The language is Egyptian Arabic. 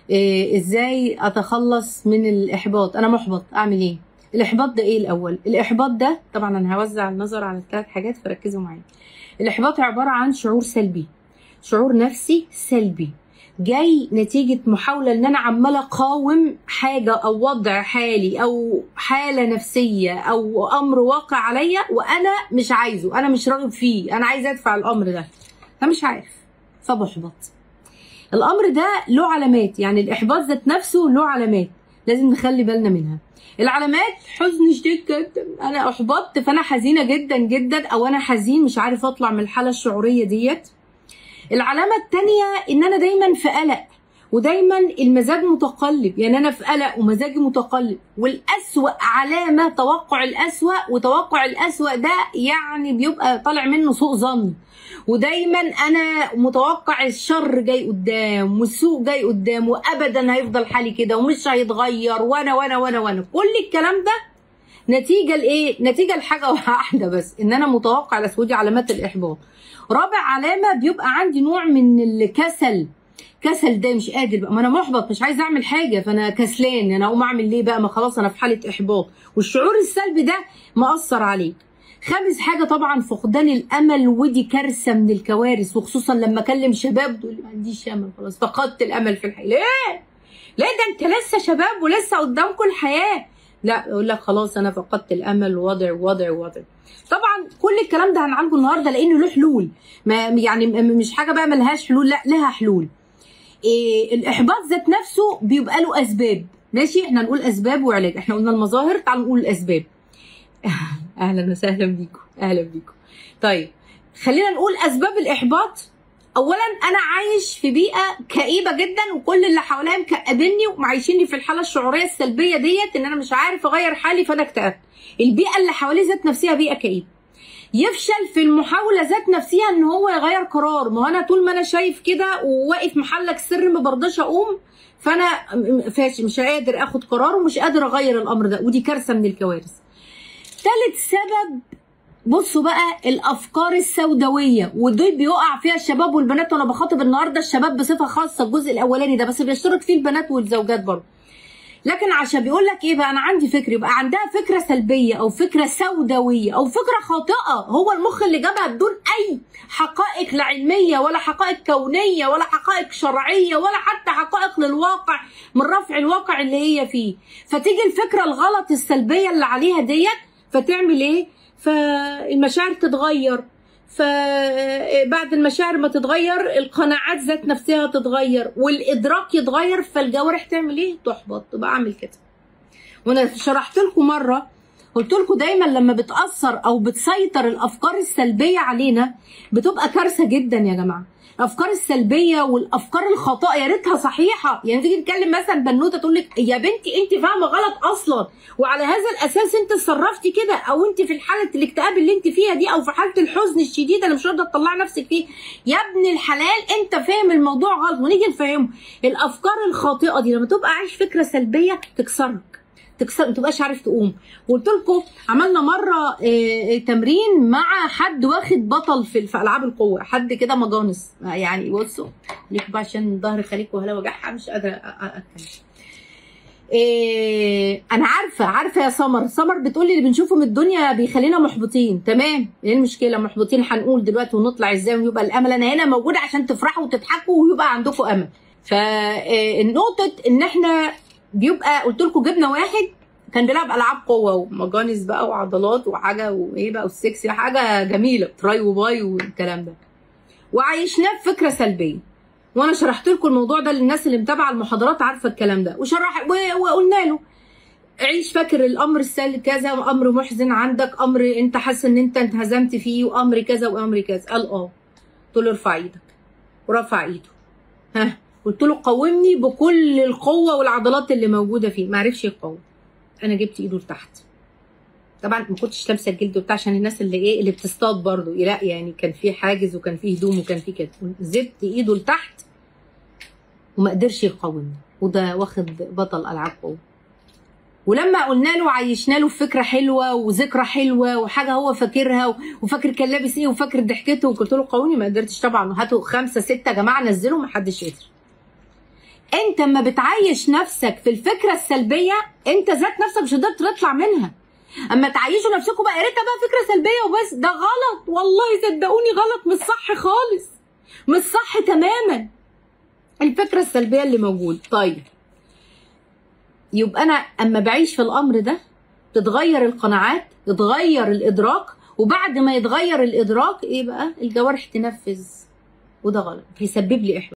إيه ازاي اتخلص من الاحباط انا محبط اعمل ايه الاحباط ده ايه الاول الاحباط ده طبعا انا هوزع النظر على الثلاث حاجات فركزوا معايا الاحباط عباره عن شعور سلبي شعور نفسي سلبي جاي نتيجة محاولة ان انا عمالة اقاوم حاجة او وضع حالي او حالة نفسية او امر واقع عليا وانا مش عايزه انا مش راغب فيه انا عايزة ادفع الامر ده انا مش عارف فبحبط الامر ده له علامات يعني الاحباط ذات نفسه له علامات لازم نخلي بالنا منها العلامات حزن شديد جدا انا احبطت فانا حزينه جدا جدا او انا حزين مش عارف اطلع من الحاله الشعوريه ديت العلامه الثانيه ان انا دايما في قلق ودايما المزاج متقلب يعني انا في قلق ومزاجي متقلب والاسوا علامه توقع الاسوا وتوقع الاسوا ده يعني بيبقى طالع منه سوء ظن ودايما انا متوقع الشر جاي قدام والسوء جاي قدام وابدا هيفضل حالي كده ومش هيتغير وانا وانا وانا وانا كل الكلام ده نتيجه لايه نتيجه لحاجه واحده بس ان انا متوقع الاسود علامات الاحباط رابع علامه بيبقى عندي نوع من الكسل كسل ده مش قادر بقى ما انا محبط مش عايز اعمل حاجه فانا كسلان انا اقوم اعمل ليه بقى ما خلاص انا في حاله احباط والشعور السلبي ده مأثر عليك خامس حاجه طبعا فقدان الامل ودي كارثه من الكوارث وخصوصا لما اكلم شباب دول ما عنديش امل خلاص فقدت الامل في الحياه ليه ليه ده انت لسه شباب ولسه قدامكم الحياه لا يقول لك خلاص انا فقدت الامل ووضع ووضع ووضع طبعا كل الكلام ده هنعالجه النهارده لانه له حلول ما يعني مش حاجه بقى ملهاش حلول لا لها حلول إيه الاحباط ذات نفسه بيبقى له اسباب ماشي احنا نقول اسباب وعلاج احنا قلنا المظاهر تعالوا نقول الاسباب اهلا وسهلا بيكم اهلا بيكم طيب خلينا نقول اسباب الاحباط اولا انا عايش في بيئه كئيبه جدا وكل اللي حواليا مكئبني ومعيشيني في الحاله الشعوريه السلبيه ديت ان انا مش عارف اغير حالي فانا اكتئبت البيئه اللي حواليه ذات نفسها بيئه كئيبه يفشل في المحاوله ذات نفسها ان هو يغير قرار ما هو انا طول ما انا شايف كده وواقف محلك سر ما برضاش اقوم فانا فاشل مش قادر اخد قرار ومش قادر اغير الامر ده ودي كارثه من الكوارث ثالث سبب بصوا بقى الافكار السوداويه ودول بيقع فيها الشباب والبنات وانا بخاطب النهارده الشباب بصفه خاصه الجزء الاولاني ده بس بيشترك فيه البنات والزوجات برضه لكن عشان بيقول لك ايه بقى انا عندي فكر يبقى عندها فكره سلبيه او فكره سوداويه او فكره خاطئه هو المخ اللي جابها بدون اي حقائق لا علميه ولا حقائق كونيه ولا حقائق شرعيه ولا حتى حقائق للواقع من رفع الواقع اللي هي فيه فتيجي الفكره الغلط السلبيه اللي عليها ديت فتعمل ايه فالمشاعر تتغير فبعد المشاعر ما تتغير القناعات ذات نفسها تتغير والادراك يتغير فالجوارح تعمل ايه تحبط تبقى اعمل كده وانا شرحت لكم مره قلت لكم دايما لما بتاثر او بتسيطر الافكار السلبيه علينا بتبقى كارثه جدا يا جماعه الافكار السلبيه والافكار الخاطئه يا ريتها صحيحه يعني تيجي تتكلم مثلا بنوته تقول لك يا بنتي انت فاهمه غلط اصلا وعلى هذا الاساس انت اتصرفتي كده او انت في حاله الاكتئاب اللي انت فيها دي او في حاله الحزن الشديد اللي مش راضيه تطلعي نفسك فيه يا ابن الحلال انت فاهم الموضوع غلط ونيجي نفهمه الافكار الخاطئه دي لما تبقى عايش فكره سلبيه تكسرك تكسر ما تبقاش عارف تقوم قلت لكم عملنا مره اه تمرين مع حد واخد بطل في, في العاب القوه حد كده مجانس يعني بصوا ليك بقى عشان ظهر خليك وهلا وجعها مش قادره اتكلم إيه انا عارفه عارفه يا سمر سمر بتقولي اللي بنشوفه من الدنيا بيخلينا محبطين تمام ايه المشكله محبطين هنقول دلوقتي ونطلع ازاي ويبقى الامل انا هنا موجوده عشان تفرحوا وتضحكوا ويبقى عندكم امل فالنقطه ان احنا بيبقى قلت لكم جبنا واحد كان بيلعب العاب قوه ومجانس بقى وعضلات وحاجه وايه بقى والسكسي حاجه جميله تراي وباي والكلام ده وعايشناه بفكره سلبيه وانا شرحت لكم الموضوع ده للناس اللي متابعه المحاضرات عارفه الكلام ده وشرح وقلنا له عيش فاكر الامر السلبي كذا وامر محزن عندك امر انت حاسس ان انت انهزمت فيه وامر كذا وامر كذا قال اه قلت له ارفع ايدك ورفع ايده ها قلت له قومني بكل القوه والعضلات اللي موجوده فيه ما عرفش يقاوم انا جبت ايده لتحت طبعا ما كنتش لابسه الجلد وبتاع عشان الناس اللي ايه اللي بتصطاد برضه لا يعني كان في حاجز وكان في هدوم وكان في كده زدت ايده لتحت وما قدرش يقاومني وده واخد بطل العاب قوه ولما قلنا له عيشنا له فكره حلوه وذكرى حلوه وحاجه هو فاكرها وفاكر كان لابس ايه وفاكر ضحكته وقلت له قاومني ما قدرتش طبعا هاتوا خمسه سته يا جماعه نزلوا ما حدش قدر انت اما بتعيش نفسك في الفكره السلبيه انت ذات نفسك مش قدرت تطلع منها اما تعيشوا نفسكم بقى يا ريتها بقى فكره سلبيه وبس ده غلط والله صدقوني غلط مش صح خالص مش صح تماما الفكره السلبيه اللي موجود طيب يبقى انا اما بعيش في الامر ده تتغير القناعات يتغير الادراك وبعد ما يتغير الادراك ايه بقى الجوارح تنفذ وده غلط هيسبب لي احباط